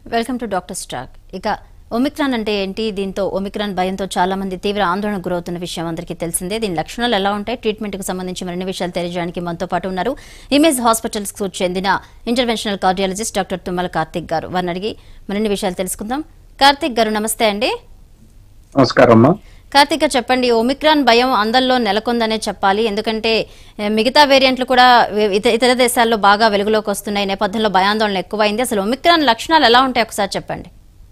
Welcome to doctor stock ఇక Omicron అంటే ఏంటి దీంతో ఒమిక్రాన్ భయంతో చాలా మంది తీవ్ర ఆందోళన గురవుతున్న విషయం అందరికీ తెలిసిందే దీని లక్షణాలు ఎలా ఉంటాయి ట్రీట్మెంట్ కు సంబంధించి మరిన్ని విషయాలు తెలియజేయడానికి మనతో పాటు ఉన్నారు ఇమేజ్ హాస్పిటల్స్ కు చెందిన interventional cardiologist doctor Tummala Karthik గారు వారిని అడిగి మరిన్ని విషయాలు తెలుసుకుందాం కార్తిక్ గారు నమస్తే అండి నమస్కారం అమ్మా కార్తిక్ గారు చెప్పండి ఒమిక్రాన్ భయం అందరిలో నెలకొందనే చెప్పాలి ఎందుకంటే ఏ, మిగతా వేరియంట్లు కూడా వి- ఇత- ఇతర దేశాల్లో బాగా వెలుగులోకి వస్తున్నాయి ఈ నేపథ్యంలో భయాందోళన ఎక్కువైంది అసలు ఒమిక్రాన్ లక్షణాలు ఎలా ఉంటాయి ఒకసారి చెప్పండి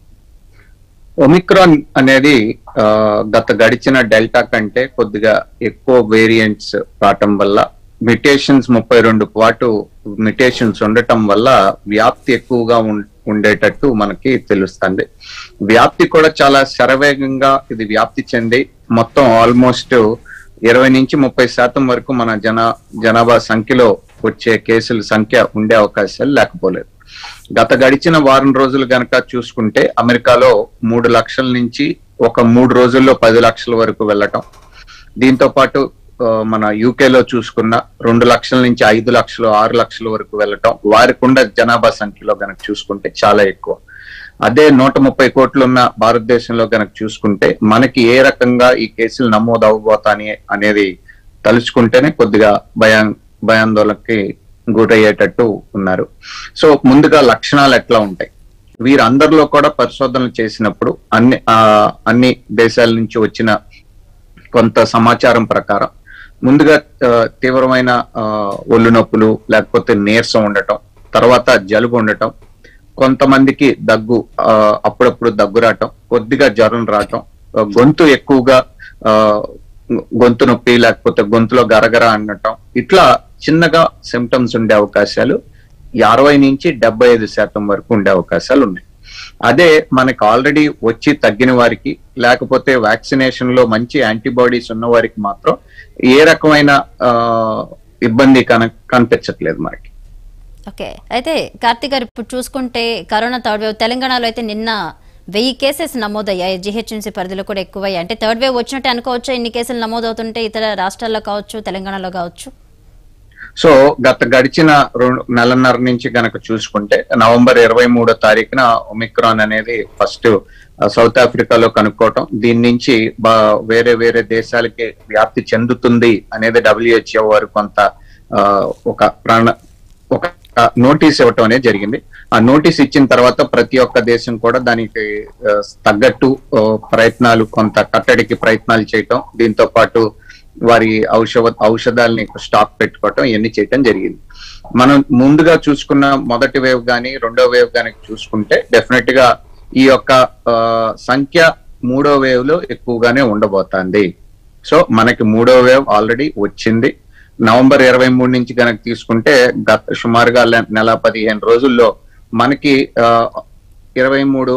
ఒమిక్రాన్ అనేది ఆ, గత గడిచిన డెల్టా కంటే కొద్దిగా ఎక్కువ వేరియంట్స్ రావటం వల్ల మిటేషన్స్ ముప్పై రెండు పాటు మిటేషన్స్ ఉండటం వల్ల వ్యాప్తి ఎక్కువగా ఉం- ఉండేటట్టు మనకి తెలుస్తుంది వ్యాప్తి కూడా చాలా శరవేగంగా ఇది వ్యాప్తి చెంది మొత్తం ఆల్మోస్ట్ ఇరవై నుంచి ముప్పై శాతం వరకు మన జన జనాభా సంఖ్యలో వచ్చే కేసుల సంఖ్య ఉండే అవకాశాలు లేకపోలేదు గత గడిచిన వారం రోజులు గనక చూసుకుంటే అమెరికాలో మూడు లక్షల నుంచి ఒక మూడు రోజుల్లో పది లక్షల వరకు వెళ్ళటం దీంతో పాటు ఆ, మన యూకేలో చూసుకున్న రెండు లక్షల నుంచి ఐదు లక్షలు ఆరు లక్షల వరకు వెళ్ళటం వారికి ఉన్న జనాభా సంఖ్యలో గనక చూసుకుంటే చాలా ఎక్కువ అదే నూట ముప్పై కోట్లు ఉన్న భారతదేశంలో గనక చూసుకుంటే మనకి ఏ రకంగా ఈ కేసులు నమోదు అవ్వబోతాని అనేది తలుచుకుంటేనే కొద్దిగా భయా భయాందోళనకి గురయ్యేటట్టు ఉన్నారు సో ముందుగా లక్షణాలు ఎట్లా ఉంటాయి వీరందరిలో కూడా పరిశోధనలు చేసినప్పుడు అన్ని ఆ, అన్ని దేశాల నుంచి వచ్చిన కొంత సమాచారం ప్రకారం ముందుగా ఆ, తీవ్రమైన ఆ, ఒళ్ళు నొప్పులు లేకపోతే నీరసం ఉండటం తర్వాత జలుబు ఉండటం కొంతమందికి దగ్గు ఆ, అప్పుడప్పుడు దగ్గు రావటం కొద్దిగా జ్వరం రావటం ఆ, గొంతు ఎక్కువగా ఆ, గొంతు నొప్పి లేకపోతే గొంతులో గరగర అనటం ఇట్లా చిన్నగా సిమ్టమ్స్ ఉండే అవకాశాలు అరవై నుంచి డెబ్బై ఐదు శాతం వరకు ఉండే అవకాశాలు ఉన్నాయి అదే మనకు ఆల్రెడీ వచ్చి తగ్గిన వారికి లేకపోతే వ్యాక్సినేషన్ లో మంచి యాంటీబాడీస్ ఉన్న వారికి మాత్రం ఏ రకమైన ఆ, ఇబ్బంది కన కనిపించట్లేదు మనకి ఓకే అయితే కార్తీక్ గారు ఇప్పుడు చూసుకుంటే కరోనా థర్డ్ వేవ్ తెలంగాణలో అయితే నిన్న వెయ్యి కేసెస్ నమోదయ్యాయి జిహెచ్ఎంసీ పరిధిలో కూడా ఎక్కువయ్యాయి అంటే థర్డ్ వేవ్ వచ్చినట్టే అనుకోవచ్చు ఇన్ని కేసులు నమోదవుతుంటే ఇతర రాష్ట్రాల్లో కావచ్చు తెలంగాణలో కావచ్చు సో గత గడిచిన రెండు నెలన్నర నుంచి గనక చూసుకుంటే నవంబర్ ఇరవై మూడో తారీఖున ఒమిక్రాన్ అనేది ఫస్ట్ సౌత్ ఆఫ్రికాలో కనుక్కోవటం దీని నుంచి బా- వేరే వేరే దేశాలకి వ్యాప్తి చెందుతుంది అనేది డబ్ల్యూహెచ్ఓ వారు కొంత ఆ, ఒక ప్రాణ ఒక నోటీస్ ఇవ్వటం అనేది జరిగింది ఆ నోటీస్ ఇచ్చిన తర్వాత ప్రతి ఒక్క దేశం కూడా దానికి ఆ, తగ్గట్టు ఆ, ప్రయత్నాలు కొంత కట్టడికి ప్రయత్నాలు చేయటం దీంతో పాటు వారి ఔషధ ఔషధాలని స్టాక్ పెట్టుకోవటం ఇవన్నీ చేయటం జరిగింది మనం ముందుగా చూసుకున్న మొదటి వేవ్ గాని రెండో వేవ్ గాని చూసుకుంటే డెఫినెట్ గా ఈ యొక్క ఆ, సంఖ్య మూడో వేవ్ లో ఎక్కువగానే ఉండబోతోంది సో మనకి మూడో వేవ్ ఆల్రెడీ వచ్చింది నవంబర్ ఇరవై మూడు నుంచి కనుక తీసుకుంటే గత సుమారుగా లె- నెల పదిహేను రోజుల్లో మనకి ఆ, ఇరవై మూడు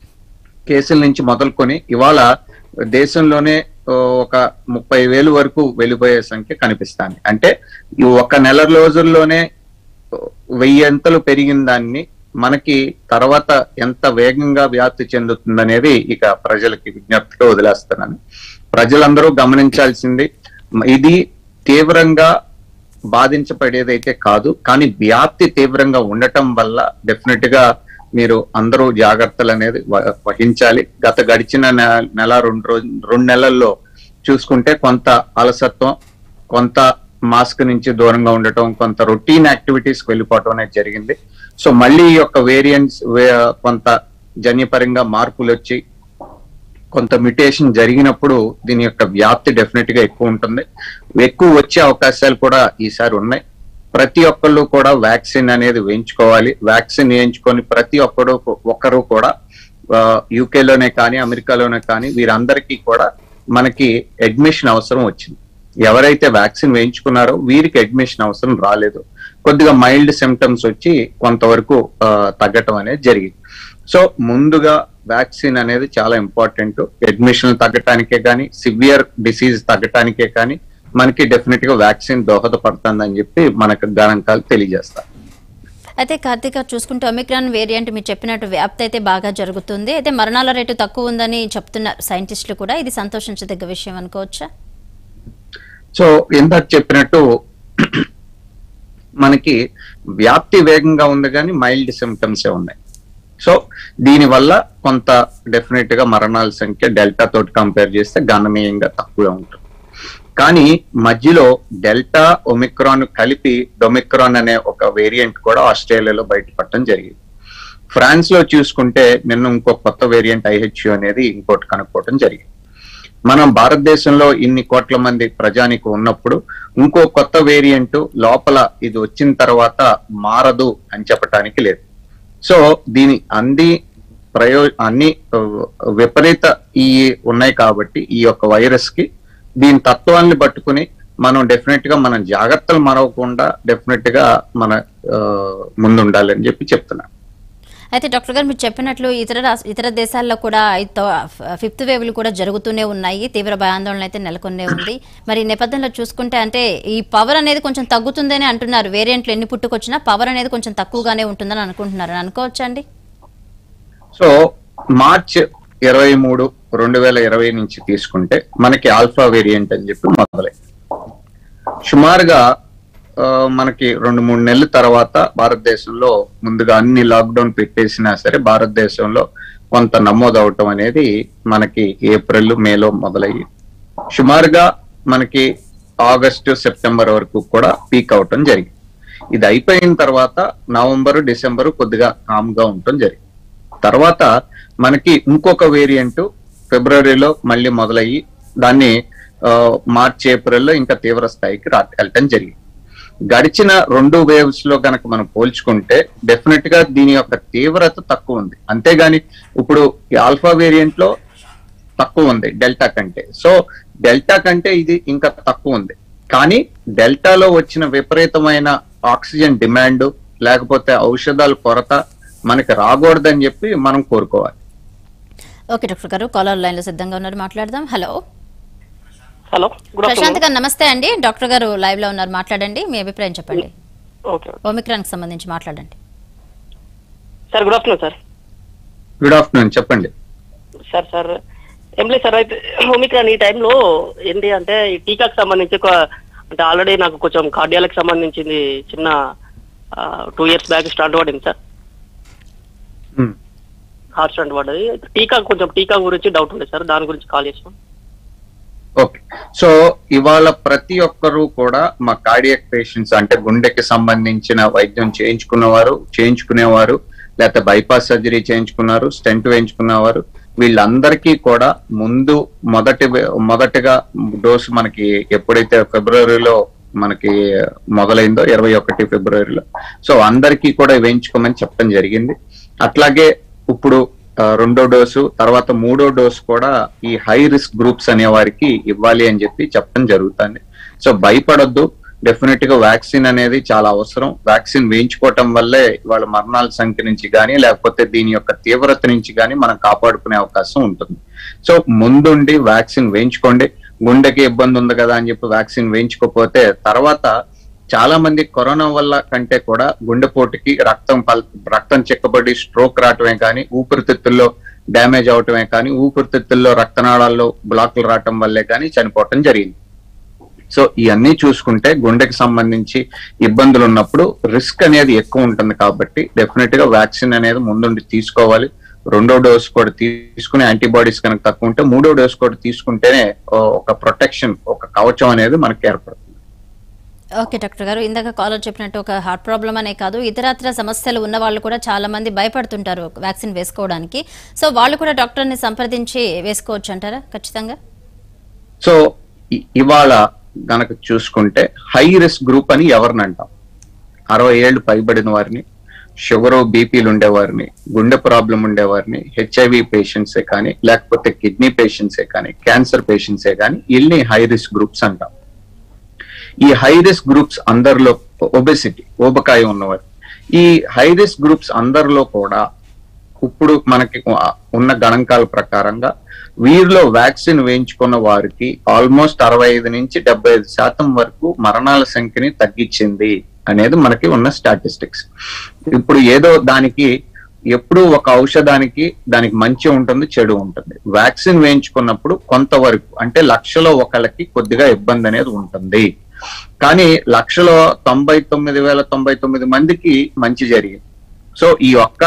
కేసుల నుంచి మొదలుకొని ఇవాళ దేశంలోనే ఆ, ఒక ముప్పై వేలు వరకు వెళ్ళిపోయే సంఖ్య కనిపిస్తాంది అంటే ఈ ఒక నెల రోజుల్లోనే వెయ్యంతలు పెరిగిన దాన్ని మనకి తర్వాత ఎంత వేగంగా వ్యాప్తి చెందుతుందనేది ఇక ప్రజలకి విజ్ఞప్తిగా వదిలేస్తున్నాను ప్రజలందరూ గమనించాల్సింది ఇది తీవ్రంగా బాధించబడేదైతే కాదు కానీ వ్యాప్తి తీవ్రంగా ఉండటం వల్ల డెఫినెట్ గా మీరు అందరూ జాగ్రత్తలు అనేది వ- వహించాలి గత గడిచిన నె- నెల రెండు రోజు రెండు నెలల్లో చూసుకుంటే కొంత అలసత్వం కొంత మాస్క్ నుంచి దూరంగా ఉండటం కొంత రొటీన్ యాక్టివిటీస్ వెళ్ళిపోవటం అనేది జరిగింది సో మళ్ళీ ఈ యొక్క వేరియంట్స్ కొంత జన్యపరంగా మార్పులు వచ్చి కొంత మ్యుటేషన్ జరిగినప్పుడు దీని యొక్క వ్యాప్తి డెఫినెట్ గా ఎక్కువ ఉంటుంది ఎక్కువ వచ్చే అవకాశాలు కూడా ఈసారి ఉన్నాయి ప్రతి ఒక్కళ్ళు కూడా వ్యాక్సిన్ అనేది వేయించుకోవాలి వ్యాక్సిన్ వేయించుకొని ప్రతి ఒక్కడు ఒక్కరు కూడా యూకేలోనే కానీ అమెరికాలోనే కానీ వీరందరికీ కూడా మనకి అడ్మిషన్ అవసరం వచ్చింది ఎవరైతే వ్యాక్సిన్ వేయించుకున్నారో వీరికి అడ్మిషన్ అవసరం రాలేదు కొద్దిగా మైల్డ్ సిమ్టమ్స్ వచ్చి కొంతవరకు ఆ, తగ్గటం అనేది జరిగింది సో ముందుగా వ్యాక్సిన్ అనేది చాలా ఇంపార్టెంట్ అడ్మిషన్ తగ్గటానికే కానీ సివియర్ డిసీజ్ తగ్గటానికే కానీ మనకి డెఫినెట్ గా వ్యాక్సిన్ దోహదపడుతుందని చెప్పి మనకు గణాంకాలు తెలియజేస్తారు అయితే కార్తీక్ గారు చూసుకుంటే ఒమిక్రాన్ వేరియంట్ మీరు చెప్పినట్టు వ్యాప్తి అయితే బాగా జరుగుతుంది అయితే మరణాల రేటు తక్కువ ఉందని చెప్తున్నారు సైంటిస్టులు కూడా ఇది సంతోషించదగ్గ విషయం అనుకోవచ్చా సో ఇందాక చెప్పినట్టు మనకి వ్యాప్తి వేగంగా ఉంది కానీ మైల్డ్ సిమ్టమ్సే ఉన్నాయి సో దీని వల్ల కొంత డెఫినెట్ గా మరణాల సంఖ్య డెల్టా తోటి కంపేర్ చేస్తే గణనీయంగా తక్కువే ఉంటుంది కానీ మధ్యలో డెల్టా ఒమిక్రాన్ కలిపి డొమిక్రాన్ అనే ఒక వేరియంట్ కూడా ఆస్ట్రేలియాలో బయటపడటం జరిగింది ఫ్రాన్స్ లో చూసుకుంటే నిన్న ఇంకో కొత్త వేరియంట్ ఐహెచ్యు అనేది ఇంకోటి కనుక్కోవటం జరిగింది మనం భారతదేశంలో ఇన్ని కోట్ల మంది ప్రజానికి ఉన్నప్పుడు ఇంకో కొత్త వేరియంట్ లోపల ఇది వచ్చిన తర్వాత మారదు అని చెప్పటానికి లేదు సో దీని అన్ని ప్రయో అన్ని ఆ, విపరీత ఈ ఉన్నాయి కాబట్టి ఈ యొక్క వైరస్ కి దీని తత్వాన్ని పట్టుకుని మనం డెఫినెట్ గా మనం జాగ్రత్తలు మరవకుండా డెఫినెట్ గా మన ఆ, ముందుండాలని చెప్పి చెప్తున్నా అయితే డాక్టర్ గారు మీరు చెప్పినట్లు ఇతర రాష్ట్ర ఇతర దేశాల్లో కూడా ఫిఫ్త్ వేవ్లు కూడా జరుగుతూనే ఉన్నాయి తీవ్ర భయాందోళన అయితే నెలకొనే ఉంది మరి ఈ నేపథ్యంలో చూసుకుంటే అంటే ఈ పవర్ అనేది కొంచెం తగ్గుతుందని అంటున్నారు వేరియంట్లు ఎన్ని పుట్టుకొచ్చినా పవర్ అనేది కొంచెం తక్కువగానే ఉంటుందని అనుకుంటున్నారు అనుకోవచ్చా అండి సో మార్చ్ ఇరవై మూడు రెండు వేల ఇరవై నుంచి తీసుకుంటే మనకి ఆల్ఫా వేరియంట్ అని చెప్పి మొదలై సుమారుగా ఆ, మనకి రెండు మూడు నెలల తర్వాత భారతదేశంలో ముందుగా అన్ని లాక్డౌన్ పెట్టేసినా సరే భారతదేశంలో కొంత నమోదు అవటం అనేది మనకి ఏప్రిల్ మేలో మొదలయ్యి సుమారుగా మనకి ఆగస్టు సెప్టెంబర్ వరకు కూడా పీక్ అవటం జరిగింది ఇది అయిపోయిన తర్వాత నవంబర్ డిసెంబర్ కొద్దిగా కామ్ గా ఉండటం జరిగింది తర్వాత మనకి ఇంకొక వేరియంట్ ఫిబ్రవరిలో మళ్ళీ మొదలయ్యి దాన్ని ఆ, మార్చ్ ఏప్రిల్లో ఇంకా తీవ్ర స్థాయికి రా వెళ్ళటం జరిగింది గడిచిన రెండు వేవ్స్ లో కనుక మనం పోల్చుకుంటే డెఫినెట్ గా దీని యొక్క తీవ్రత తక్కువ ఉంది అంతేగాని ఇప్పుడు ఈ ఆల్ఫా వేరియంట్ లో తక్కువ ఉంది డెల్టా కంటే సో డెల్టా కంటే ఇది ఇంకా తక్కువ ఉంది కానీ డెల్టాలో వచ్చిన విపరీతమైన ఆక్సిజన్ డిమాండ్ లేకపోతే ఔషధాల కొరత మనకి రాకూడదని చెప్పి మనం కోరుకోవాలి ఓకే డాక్టర్ గారు కాలర్ లైన్ లో సిద్ధంగా ఉన్నారు మాట్లాడదాం hello hello good Prashanth afternoon గారు నమస్తే అండి డాక్టర్ గారు లైవ్ లో ఉన్నారు మాట్లాడండి మీ అభిప్రాయం చెప్పండి ఓకే ఒమిక్రాన్ కి సంబంధించి మాట్లాడండి sir good afternoon sir good afternoon చెప్పండి సార్ సార్ ఏం లేదు సార్ అయితే ఒమిక్రాన్ ఈ టైంలో ఏంటి అంటే ఈ టీకాకి సంబంధించి ఒక అంటే ఆల్రెడీ నాకు కొంచెం కార్డియాలకు సంబంధించింది చిన్న టూ ఇయర్స్ బ్యాక్ స్టార్ట్ పడింది సార్ Hmm. హార్ట్ స్టాండ్ పడ్డది టీకా కొంచెం టీకా గురించి డౌట్ ఉంది సార్ దాని గురించి కాల్ చేసాం ఓకే సో ఇవాళ ప్రతి ఒక్కరూ కూడా మా కార్డియక్ పేషెంట్స్ అంటే గుండెకి సంబంధించిన వైద్యం చేయించుకున్నవారు చేయించుకునేవారు లేకపోతే బైపాస్ సర్జరీ చేయించుకున్నారు స్టెంట్ వేయించుకున్నవారు వీళ్ళందరికీ కూడా ముందు మొదటి వే- మొదటిగా డోసు మనకి ఎప్పుడైతే ఫిబ్రవరిలో మనకి మొదలైందో ఇరవై ఒకటి ఫిబ్రవరిలో సో అందరికీ కూడా వేయించుకోమని చెప్పడం జరిగింది అట్లాగే ఇప్పుడు ఆ, రెండో డోసు తర్వాత మూడో డోసు కూడా ఈ హై రిస్క్ గ్రూప్స్ అనే వారికి ఇవ్వాలి అని చెప్పి చెప్పడం జరుగుతుంది సో భయపడొద్దు డెఫినెట్ గా వ్యాక్సిన్ అనేది చాలా అవసరం వ్యాక్సిన్ వేయించుకోవటం వల్లే వాళ్ళ మరణాల సంఖ్య నుంచి కానీ లేకపోతే దీని యొక్క తీవ్రత నుంచి కానీ మనం కాపాడుకునే అవకాశం ఉంటుంది సో ముందుండి వ్యాక్సిన్ వేయించుకోండి గుండెకి ఇబ్బంది ఉంది కదా అని చెప్పి వ్యాక్సిన్ వేయించుకోకపోతే తర్వాత చాలా మంది కరోనా వల్ల కంటే కూడా గుండెపోటుకి రక్తం పల్- రక్తం చిక్కబడి స్ట్రోక్ రావటమే కానీ ఊపిరితిత్తుల్లో డ్యామేజ్ అవటమే కానీ ఊపిరితిత్తుల్లో రక్తనాళాల్లో బ్లాక్లు రావటం వల్లే కానీ చనిపోవటం జరిగింది సో ఇవన్నీ చూసుకుంటే గుండెకి సంబంధించి ఇబ్బందులు ఉన్నప్పుడు రిస్క్ అనేది ఎక్కువ ఉంటుంది కాబట్టి డెఫినెట్ గా వ్యాక్సిన్ అనేది ముందుండి తీసుకోవాలి రెండో డోస్ కూడా తీసుకుని యాంటీబాడీస్ కనుక తక్కువ ఉంటే మూడో డోస్ కూడా తీసుకుంటేనే ఓ, ఒక ప్రొటెక్షన్ ఒక కవచం అనేది మనకి ఏర్పడుతుంది ఓకే డాక్టర్ గారు ఇందాక కాలర్ చెప్పినట్టు ఒక హార్ట్ ప్రాబ్లం అనే కాదు ఇతరత్ర సమస్యలు ఉన్న వాళ్ళు కూడా చాలా మంది భయపడుతుంటారు వ్యాక్సిన్ వేసుకోవడానికి సో వాళ్ళు కూడా డాక్టర్ని సంప్రదించి వేసుకోవచ్చు అంటారా ఖచ్చితంగా సో ఇ- ఇవాళ గనక చూసుకుంటే హై రిస్క్ గ్రూప్ అని ఎవరిని అంటాం అరవై ఏళ్ళు పైబడిన వారిని షుగర్ బీపీలు ఉండేవారిని గుండె ప్రాబ్లం ఉండేవారిని హెచ్ఐవి పేషెంట్సే కానీ లేకపోతే కిడ్నీ పేషెంట్సే కానీ క్యాన్సర్ పేషెంట్సే కానీ వీళ్ళని హై రిస్క్ గ్రూప్స్ అంటాం ఈ హై రిస్క్ గ్రూప్స్ అందరిలో ఒబెసిటీ ఊబకాయం ఉన్నవారు ఈ హై రిస్క్ గ్రూప్స్ అందరిలో కూడా ఇప్పుడు మనకి ఉన్న గణాంకాల ప్రకారంగా వీరిలో వ్యాక్సిన్ వేయించుకున్న వారికి ఆల్మోస్ట్ అరవై ఐదు నుంచి డెబ్బై ఐదు శాతం వరకు మరణాల సంఖ్యని తగ్గించింది అనేది మనకి ఉన్న స్టాటిస్టిక్స్ ఇప్పుడు ఏదో దానికి ఎప్పుడు ఒక ఔషధానికి దానికి మంచి ఉంటుంది చెడు ఉంటుంది వ్యాక్సిన్ వేయించుకున్నప్పుడు కొంతవరకు అంటే లక్షలో ఒకళ్ళకి కొద్దిగా ఇబ్బంది అనేది ఉంటుంది కానీ లక్షలో తొంభై తొమ్మిది వేల తొంభై తొమ్మిది మందికి మంచి జరిగింది సో ఈ ఒక్క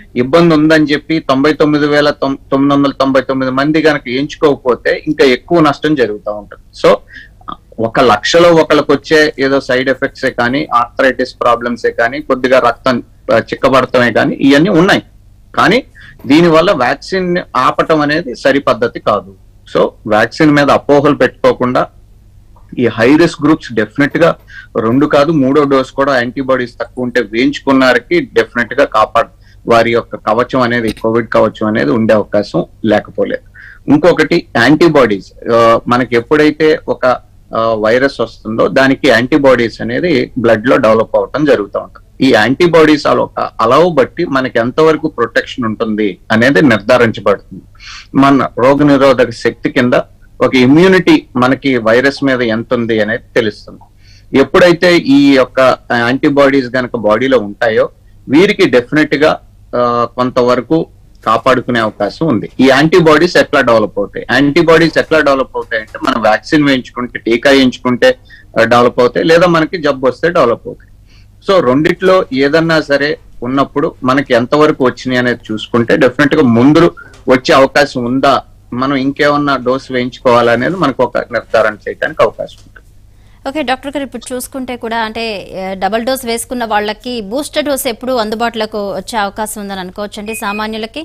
ఇబ్బంది ఉందని చెప్పి తొంభై తొమ్మిది వేల తొమ్- తొమ్మిది వందల తొంభై తొమ్మిది మంది కనుక ఎంచుకోకపోతే ఇంకా ఎక్కువ నష్టం జరుగుతూ ఉంటుంది సో ఒక లక్షలో ఒకరికి వచ్చే ఏదో సైడ్ ఎఫెక్ట్సే కానీ ఆర్థరైటిస్ ప్రాబ్లమ్సే కానీ కొద్దిగా రక్తం ఆ, చిక్కబడటమే కానీ ఇవన్నీ ఉన్నాయి కానీ దీనివల్ల వ్యాక్సిన్ ఆపటం అనేది సరి పద్ధతి కాదు సో వ్యాక్సిన్ మీద అపోహలు పెట్టుకోకుండా ఈ హై రిస్క్ గ్రూప్స్ డెఫినెట్ గా రెండు కాదు మూడో డోస్ కూడా యాంటీబాడీస్ తక్కువ ఉంటే వేయించుకున్నారకి డెఫినెట్ గా కాపాడు వారి యొక్క కవచం అనేది కోవిడ్ కవచం అనేది ఉండే అవకాశం లేకపోలేదు ఇంకొకటి యాంటీబాడీస్ మనకి ఎప్పుడైతే ఒక వైరస్ వస్తుందో దానికి యాంటీబాడీస్ అనేది బ్లడ్ లో డెవలప్ అవటం జరుగుతూ ఉంటుంది ఈ యాంటీబాడీస్ ఒక అలవ్ బట్టి మనకి ఎంతవరకు ప్రొటెక్షన్ ఉంటుంది అనేది నిర్ధారించబడుతుంది మన రోగ నిరోధక శక్తి కింద ఒక ఇమ్యూనిటీ మనకి వైరస్ మీద ఎంత ఉంది అనేది తెలుస్తుంది ఎప్పుడైతే ఈ యొక్క యాంటీబాడీస్ గనక బాడీలో ఉంటాయో వీరికి డెఫినెట్ గా ఆ, కొంతవరకు కాపాడుకునే అవకాశం ఉంది ఈ యాంటీబాడీస్ ఎట్లా డెవలప్ అవుతాయి యాంటీబాడీస్ ఎట్లా డెవలప్ అవుతాయి అంటే మనం వ్యాక్సిన్ వేయించుకుంటే టీకా వేయించుకుంటే డెవలప్ అవుతాయి లేదా మనకి జబ్బు వస్తే డెవలప్ అవుతాయి సో రెండిట్లో ఏదన్నా సరే ఉన్నప్పుడు మనకి ఎంతవరకు వచ్చినాయి అనేది చూసుకుంటే డెఫినెట్ గా ముందు వచ్చే అవకాశం ఉందా మనం ఇంకేమన్నా డోస్ వేయించుకోవాలనేది మనకు ఒక నిర్ధారణ చేయడానికి అవకాశం ఉంటుంది ఓకే డాక్టర్ గారు ఇప్పుడు చూసుకుంటే కూడా అంటే ఏ, డబుల్ డోస్ వేసుకున్న వాళ్ళకి బూస్టర్ డోస్ ఎప్పుడు అందుబాటులోకి వచ్చే అవకాశం ఉందని అనుకోవచ్చండి సామాన్యులకి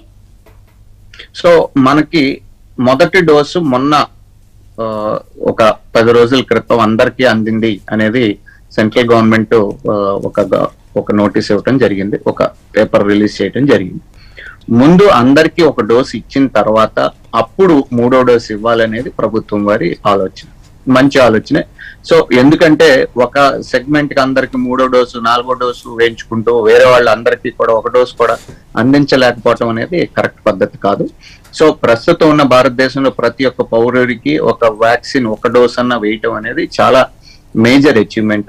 సో మనకి మొదటి డోసు మొన్న ఆ, ఒక పది రోజుల క్రితం అందరికీ అందింది అనేది సెంట్రల్ గవర్నమెంట్ ఆ, ఒక గ- ఒక నోటీస్ ఇవ్వటం జరిగింది ఒక పేపర్ రిలీజ్ చేయడం జరిగింది ముందు అందరికీ ఒక డోస్ ఇచ్చిన తర్వాత అప్పుడు మూడో డోస్ ఇవ్వాలనేది ప్రభుత్వం వారి ఆలోచన మంచి ఆలోచనే సో ఎందుకంటే ఒక సెగ్మెంట్ కి అందరికి మూడో డోసు నాలుగో డోసు వేయించుకుంటూ వేరే వాళ్ళందరికీ కూడా ఒక డోసు కూడా అందించలేకపోవటం అనేది కరెక్ట్ పద్ధతి కాదు సో ప్రస్తుతం ఉన్న భారతదేశంలో ప్రతి ఒక్క పౌరుడికి ఒక వ్యాక్సిన్ ఒక డోస్ అన్న వేయటం అనేది చాలా మేజర్ అచీవ్మెంట్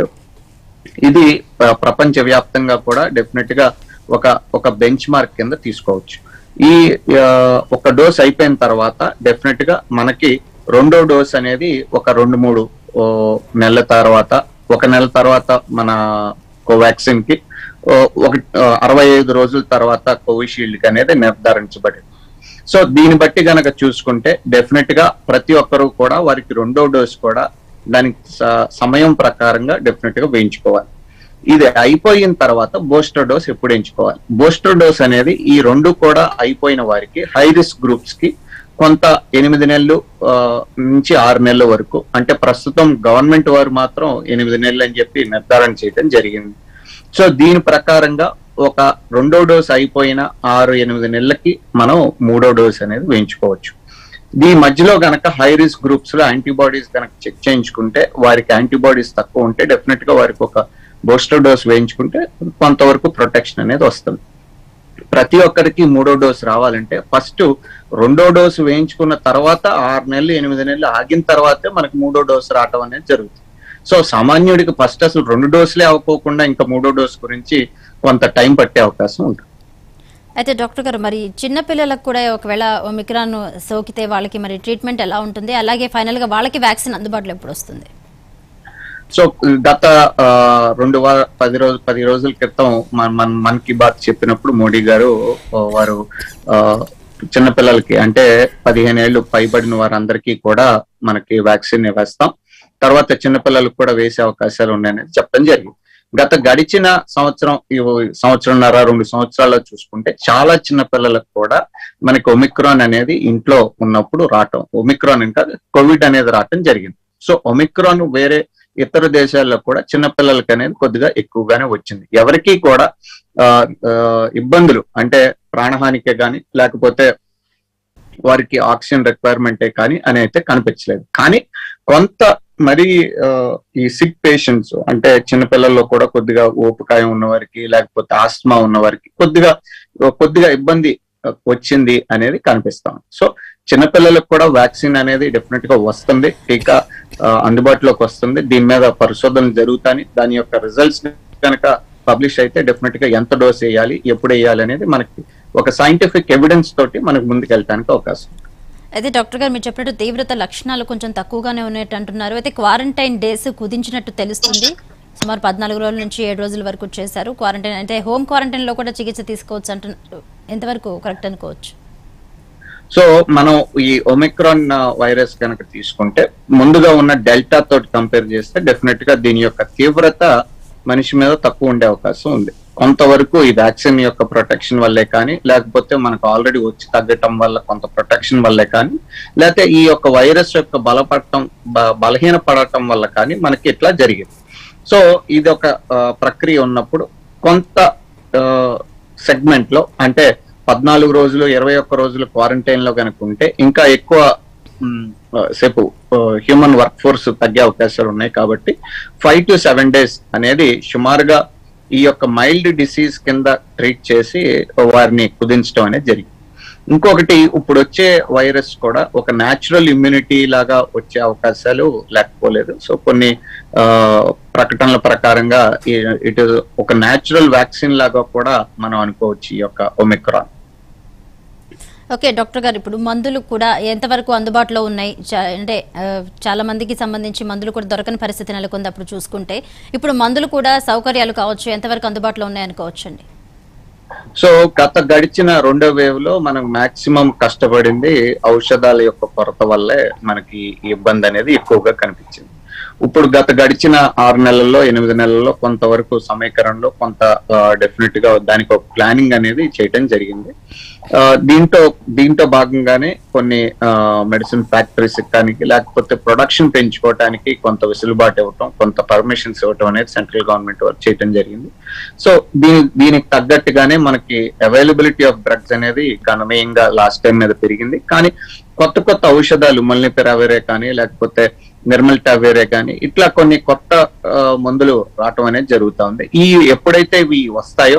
ఇది ఆ, ప్రపంచ వ్యాప్తంగా కూడా డెఫినెట్ గా ఒక ఒక బెంచ్ మార్క్ కింద తీసుకోవచ్చు ఈ ఆ, ఒక డోస్ అయిపోయిన తర్వాత డెఫినెట్ గా మనకి రెండో డోస్ అనేది ఒక రెండు మూడు ఓ, నెలల తర్వాత ఒక నెల తర్వాత మన కోవాక్సిన్ కి ఓ, ఒక ఆ, అరవై ఐదు రోజుల తర్వాత కోవిషీల్డ్ కి అనేది నిర్ధారించబడింది సో దీన్ని బట్టి గనక చూసుకుంటే డెఫినెట్ గా ప్రతి ఒక్కరూ కూడా వారికి రెండో డోస్ కూడా దానికి స- సమయం ప్రకారంగా డెఫినెట్ గా వేయించుకోవాలి ఇది అయిపోయిన తర్వాత బూస్టర్ డోస్ ఎప్పుడు ఎంచుకోవాలి బూస్టర్ డోస్ అనేది ఈ రెండు కూడా అయిపోయిన వారికి హై రిస్క్ గ్రూప్స్ కి కొంత ఎనిమిది నెలలు ఆ, నుంచి ఆరు నెలల వరకు అంటే ప్రస్తుతం గవర్నమెంట్ వారు మాత్రం ఎనిమిది నెలలు అని చెప్పి నిర్ధారణ చేయడం జరిగింది సో దీని ప్రకారంగా ఒక రెండో డోస్ అయిపోయిన ఆరు ఎనిమిది నెలలకి మనం మూడో డోస్ అనేది వేయించుకోవచ్చు ఈ మధ్యలో గనక హై రిస్క్ గ్రూప్స్ లో యాంటీబాడీస్ గనక చెక్ చేయించుకుంటే వారికి యాంటీబాడీస్ తక్కువ ఉంటే డెఫినెట్ గా వారికి ఒక బూస్టర్ డోస్ వేయించుకుంటే కొంతవరకు ప్రొటెక్షన్ అనేది వస్తుంది ప్రతి ఒక్కరికి మూడో డోస్ రావాలంటే ఫస్ట్ రెండో డోసు వేయించుకున్న తర్వాత ఆరు నెలలు ఎనిమిది నెలలు ఆగిన తర్వాతే మనకు మూడో డోసు రావటం అనేది జరుగుతుంది సో సామాన్యుడికి ఫస్ట్ అసలు రెండు డోసులే అవ్వకోకుండా ఇంకా మూడో డోసు గురించి కొంత టైం పట్టే అవకాశం ఉంటుంది అయితే డాక్టర్ గారు మరి చిన్న పిల్లలకు కూడా ఒకవేళ ఒమిక్రాన్ సోకితే వాళ్ళకి మరి ట్రీట్మెంట్ ఎలా ఉంటుంది అలాగే ఫైనల్ గా వాళ్ళకి వ్యాక్సిన్ అందుబాటులో ఎప్పుడు వస్తుంది సో గత ఆ, రెండు వార పది రోజు పది రోజుల క్రితం మన మన మన్ కీ బాత్ చెప్పినప్పుడు మోడీ గారు ఆ, వారు ఆ, చిన్నపిల్లలకి అంటే పదిహేను ఏళ్ళు పైబడిన వారందరికీ కూడా మనకి వ్యాక్సిన్ వేస్తాం తర్వాత చిన్నపిల్లలకు కూడా వేసే అవకాశాలు ఉన్నాయని చెప్పడం జరిగింది గత గడిచిన సంవత్సరం ఈ సంవత్సరంన్నర రెండు సంవత్సరాల్లో చూసుకుంటే చాలా చిన్న పిల్లలకు కూడా మనకి ఒమిక్రాన్ అనేది ఇంట్లో ఉన్నప్పుడు రావటం ఒమిక్రాన్ ఇంకా కోవిడ్ అనేది రావటం జరిగింది సో ఒమిక్రాన్ వేరే ఇతర దేశాల్లో కూడా చిన్నపిల్లలకి అనేది కొద్దిగా ఎక్కువగానే వచ్చింది ఎవరికి కూడా ఆ, ఆ, ఇబ్బందులు అంటే ప్రాణహానికే కానీ లేకపోతే వారికి ఆక్సిజన్ రిక్వైర్మెంటే కానీ అని అయితే కనిపించలేదు కానీ కొంత మరి ఆ, ఈ సిక్ పేషెంట్స్ అంటే చిన్నపిల్లల్లో కూడా కొద్దిగా ఊపకాయం ఉన్న వారికి లేకపోతే ఆస్మా ఉన్న వారికి కొద్దిగా కొద్దిగా ఇబ్బంది ఆ, వచ్చింది అనేది కనిపిస్తాం సో చిన్నపిల్లలకు కూడా వ్యాక్సిన్ అనేది డెఫినెట్ గా వస్తుంది టీకా ఆ, అందుబాటులోకి వస్తుంది దీని మీద పరిశోధనలు జరుగుతాయి దాని యొక్క రిజల్ట్స్ కనుక పబ్లిష్ అయితే డెఫినెట్ గా ఎంత డోస్ వేయాలి ఎప్పుడు వేయాలి అనేది మనకి ఒక సైంటిఫిక్ ఎవిడెన్స్ తోటి మనకు ముందుకు వెళ్ళడానికి అవకాశం ఉంది. అయితే డాక్టర్ గారు మీరు చెప్పినట్టు తీవ్రత లక్షణాలు కొంచెం తక్కువగానే ఉన్నట్టు అంటున్నారు అయితే క్వారంటైన్ డేస్ కుదించినట్టు తెలుస్తుంది సుమారు పద్నాలుగు రోజుల నుంచి ఏడు రోజుల వరకు చేశారు క్వారంటైన్ అంటే హోమ్ క్వారంటైన్ లో కూడా చికిత్స తీసుకోవచ్చు అంటున్నారు ఎంతవరకు కరెక్ట్ అనుకోవచ్చు సో మనం ఈ ఒమిక్రాన్ వైరస్ కనుక తీసుకుంటే ముందుగా ఉన్న డెల్టా తోటి కంపేర్ చేస్తే డెఫినెట్ గా దీని యొక్క తీవ్రత మనిషి మీద తక్కువ ఉండే అవకాశం ఉంది కొంతవరకు ఈ వ్యాక్సిన్ యొక్క ప్రొటెక్షన్ వల్లే కానీ లేకపోతే మనకు ఆల్రెడీ వచ్చి తగ్గటం వల్ల కొంత ప్రొటెక్షన్ వల్లే కానీ లేకపోతే ఈ యొక్క వైరస్ యొక్క బలపడటం బ- బలహీన పడటం వల్ల కానీ మనకి ఇట్లా జరిగింది సో ఇది ఒక ఆ, ప్రక్రియ ఉన్నప్పుడు కొంత సెగ్మెంట్ లో అంటే పద్నాలుగు రోజులు ఇరవై ఒక్క రోజులు క్వారంటైన్ లో కనుక ఉంటే ఇంకా ఎక్కువ మ్, ఆ, సేపు హ్యూమన్ వర్క్ ఫోర్స్ తగ్గే అవకాశాలు ఉన్నాయి కాబట్టి ఫైవ్ టు సెవెన్ డేస్ అనేది సుమారుగా ఈ యొక్క మైల్డ్ డిసీజ్ కింద ట్రీట్ చేసి వారిని కుదించడం అనేది జరిగింది ఇంకొకటి ఇప్పుడు వచ్చే వైరస్ కూడా ఒక న్యాచురల్ ఇమ్యూనిటీ లాగా వచ్చే అవకాశాలు లేకపోలేదు సో కొన్ని ఆ, ప్రకటనల ప్రకారంగా ఇట్ ఒక న్యాచురల్ వ్యాక్సిన్ లాగా కూడా మనం అనుకోవచ్చు ఈ యొక్క ఒమిక్రాన్ ఓకే డాక్టర్ గారు ఇప్పుడు మందులు కూడా ఎంతవరకు అందుబాటులో ఉన్నాయి చా- అంటే ఆ, చాలా మందికి సంబంధించి మందులు కూడా దొరకని పరిస్థితి నెలకొంది అప్పుడు చూసుకుంటే ఇప్పుడు మందులు కూడా సౌకర్యాలు కావచ్చు ఎంతవరకు అందుబాటులో ఉన్నాయి అనుకోవచ్చండి సో గత గడిచిన రెండో వేవ్ లో మనం మాక్సిమం కష్టపడింది ఔషధాల యొక్క కొరత వల్లే మనకి ఈ ఇబ్బంది అనేది ఎక్కువగా కనిపించింది ఇప్పుడు గత గడిచిన ఆరు నెలల్లో ఎనిమిది నెలల్లో కొంతవరకు సమీకరణలో కొంత డెఫినెట్ గా దానికి ఒక ప్లానింగ్ అనేది చేయటం జరిగింది ఆ, దీంతో దీంతో భాగంగానే కొన్ని మెడిసిన్ ఫ్యాక్టరీస్ కానీ లేకపోతే ప్రొడక్షన్ పెంచుకోవడానికి కొంత వెసులుబాటు ఇవ్వటం కొంత పర్మిషన్స్ ఇవ్వటం అనేది సెంట్రల్ గవర్నమెంట్ వారు చేయటం జరిగింది సో దీని దీనికి తగ్గట్టుగానే మనకి అవైలబిలిటీ ఆఫ్ డ్రగ్స్ అనేది గణనీయంగా లాస్ట్ టైం మీద పెరిగింది కానీ కొత్త కొత్త ఔషధాలు మల్నిపిరావేరే కానీ లేకపోతే నిర్మల్ టావేరే కానీ ఇట్లా కొన్ని కొత్త ఆ, మందులు రావటం అనేది జరుగుతా ఉంది ఈ ఎప్పుడైతే ఇవి వస్తాయో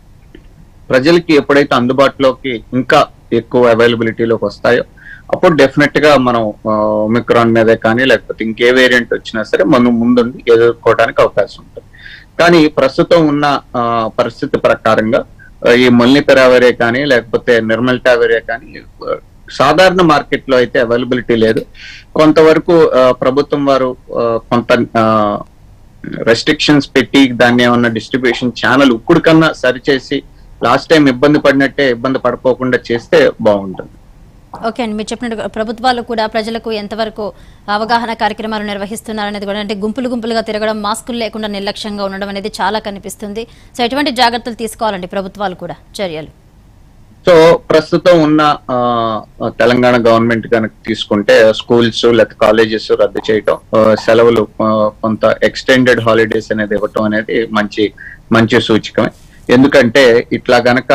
ప్రజలకి ఎప్పుడైతే అందుబాటులోకి ఇంకా ఎక్కువ అవైలబిలిటీలోకి వస్తాయో అప్పుడు డెఫినెట్ గా మనం ఒమిక్రాన్ మీదే కానీ లేకపోతే ఇంకే వేరియంట్ వచ్చినా సరే మనం ముందుండి ఎదుర్కోవడానికి అవకాశం ఉంటుంది కానీ ప్రస్తుతం ఉన్న ఆ, పరిస్థితి ప్రకారంగా ఆ, ఈ మొల్నిపెరావరే కానీ లేకపోతే నిర్మల్ టావెరే కానీ ఆ, సాధారణ మార్కెట్ లో అయితే అవైలబిలిటీ లేదు కొంతవరకు ఆ, ప్రభుత్వం వారు ఆ, కొంత రెస్ట్రిక్షన్స్ పెట్టి దాన్ని ఏమన్నా డిస్ట్రిబ్యూషన్ ఛానల్ ఇప్పుడు కన్నా సరిచేసి లాస్ట్ టైం ఇబ్బంది పడినట్టే ఇబ్బంది పడుకోకుండా చేస్తే బాగుంటుంది ఓకే అండి మీరు చెప్పినట్టు ప్రభుత్వాలు కూడా ప్రజలకు ఎంతవరకు అవగాహన కార్యక్రమాలు నిర్వహిస్తున్నారనేది కూడా అంటే గుంపులు గుంపులుగా తిరగడం మాస్కులు లేకుండా నిర్లక్ష్యంగా ఉండడం అనేది చాలా కనిపిస్తుంది సో ఎటువంటి జాగ్రత్తలు తీసుకోవాలండి ప్రభుత్వాలు కూడా చర్యలు సో ప్రస్తుతం ఉన్న ఆ, తెలంగాణ గవర్నమెంట్ కనుక తీసుకుంటే స్కూల్స్ లేదా కాలేజెస్ రద్దు చేయటం ఆ, సెలవులు ఆ, కొంత ఎక్స్టెండెడ్ హాలిడేస్ అనేది ఇవ్వటం అనేది మంచి మంచి సూచకమే ఎందుకంటే ఇట్లా గనక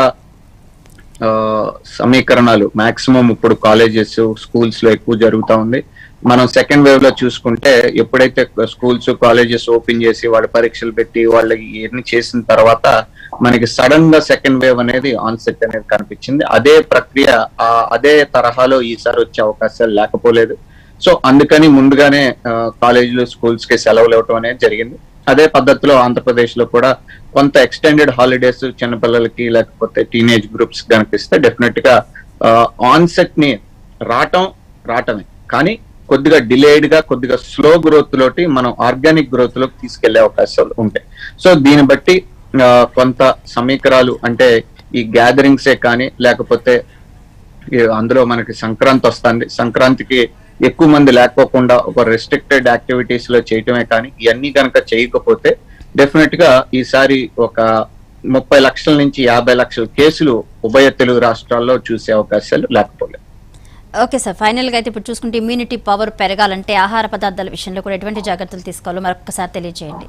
ఆ, సమీకరణాలు మాక్సిమం ఇప్పుడు కాలేజెస్ స్కూల్స్ లో ఎక్కువ జరుగుతా ఉంది మనం సెకండ్ వేవ్ లో చూసుకుంటే ఎప్పుడైతే స్కూల్స్ కాలేజెస్ ఓపెన్ చేసి వాళ్ళ పరీక్షలు పెట్టి వాళ్ళకి ఇవన్నీ చేసిన తర్వాత మనకి సడన్ గా సెకండ్ వేవ్ అనేది ఆన్సెట్ అనేది కనిపించింది అదే ప్రక్రియ ఆ అదే తరహాలో ఈసారి వచ్చే అవకాశాలు లేకపోలేదు సో అందుకని ముందుగానే కాలేజీలు స్కూల్స్ కి సెలవులు ఇవ్వటం అనేది జరిగింది అదే పద్ధతిలో ఆంధ్రప్రదేశ్ లో కూడా కొంత ఎక్స్టెండెడ్ హాలిడేస్ చిన్నపిల్లలకి లేకపోతే టీనేజ్ గ్రూప్స్ కనిపిస్తే డెఫినెట్ గా ఆన్సెట్ ని రావటం రావటమే కానీ కొద్దిగా డిలేడ్ గా కొద్దిగా స్లో గ్రోత్ లోటి మనం ఆర్గానిక్ గ్రోత్ లోకి తీసుకెళ్లే అవకాశాలు ఉంటాయి సో దీన్ని బట్టి ఆ, కొంత సమీకరాలు అంటే ఈ గ్యాదరింగ్సే కానీ లేకపోతే ఈ అందులో మనకి సంక్రాంతి వస్తుంది సంక్రాంతికి ఎక్కువ మంది లేకోకుండా ఒక రెస్ట్రిక్టెడ్ యాక్టివిటీస్ లో చేయటమే కానీ ఇవన్నీ కనుక చేయకపోతే డెఫినెట్ గా ఈసారి ఒక ముప్పై లక్షల నుంచి యాభై లక్షల కేసులు ఉభయ తెలుగు రాష్ట్రాల్లో చూసే అవకాశాలు లేకపోలేదు ఓకే సార్ ఫైనల్ గా అయితే ఇప్పుడు చూసుకుంటే ఇమ్యూనిటీ పవర్ పెరగాలంటే ఆహార పదార్థాల విషయంలో కూడా ఎటువంటి జాగ్రత్తలు తీసుకోవాలో మరొకసారి తెలియజేయండి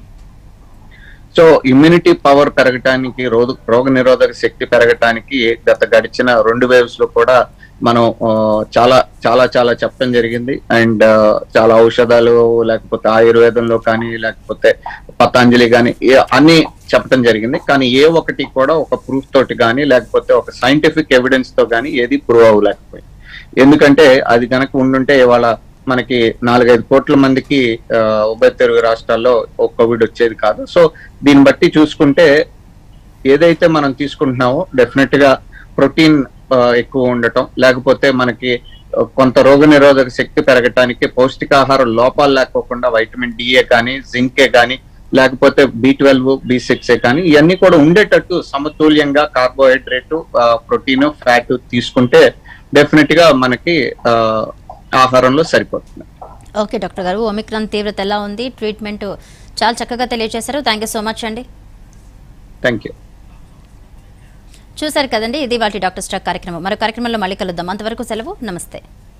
సో ఇమ్యూనిటీ పవర్ పెరగటానికి రోగ రోగ నిరోధక శక్తి పెరగటానికి గత గడిచిన రెండు వేవ్స్ లో కూడా మనం ఆ, చాలా చాలా చాలా చెప్పడం జరిగింది అండ్ చాలా ఔషధాలు లేకపోతే ఆయుర్వేదంలో కానీ లేకపోతే పతాంజలి కానీ ఏ- అన్ని చెప్పడం జరిగింది కానీ ఏ ఒక్కటి కూడా ఒక ప్రూఫ్ తోటి కానీ లేకపోతే ఒక సైంటిఫిక్ ఎవిడెన్స్ తో కానీ ఏది ప్రూవ్ అవ్వలేకపోయింది ఎందుకంటే అది కనుక ఉండుంటే ఇవాళ మనకి నాలుగైదు కోట్ల మందికి ఆ, ఉభయ తెలుగు రాష్ట్రాల్లో ఒక కోవిడ్ వచ్చేది కాదు సో దీన్ని బట్టి చూసుకుంటే ఏదైతే మనం తీసుకుంటున్నామో డెఫినెట్ గా ప్రోటీన్ ఎక్కువ ఉండటం లేకపోతే మనకి ఆ, కొంత రోగ నిరోధక శక్తి పెరగటానికి పౌష్టికాహార లోపాలు లేకోకుండా వైటమిన్ డిఏ కానీ జింకే కానీ లేకపోతే బి ట్వెల్వ్ బి సిక్స్ కానీ ఇవన్నీ కూడా ఉండేటట్టు సమతుల్యంగా కార్బోహైడ్రేట్ ప్రోటీన్ ఫ్యాట్ తీసుకుంటే డెఫినెట్ గా మనకి ఆ, ఆహారంలో సరిపోతుంది ఓకే డాక్టర్ గారు ఒమిక్రాన్ తీవ్రత ఎలా ఉంది ట్రీట్మెంట్ చాలా చక్కగా తెలియజేశారు థ్యాంక్ యూ సో మచ్ అండి థ్యాంక్ యూ చూశారు కదండి ఇది వాటి డాక్టర్ స్టాక్ కార్యక్రమం మరో కార్యక్రమంలో మళ్ళీ కలుద్దాం అంతవరకు సెలవు నమస్తే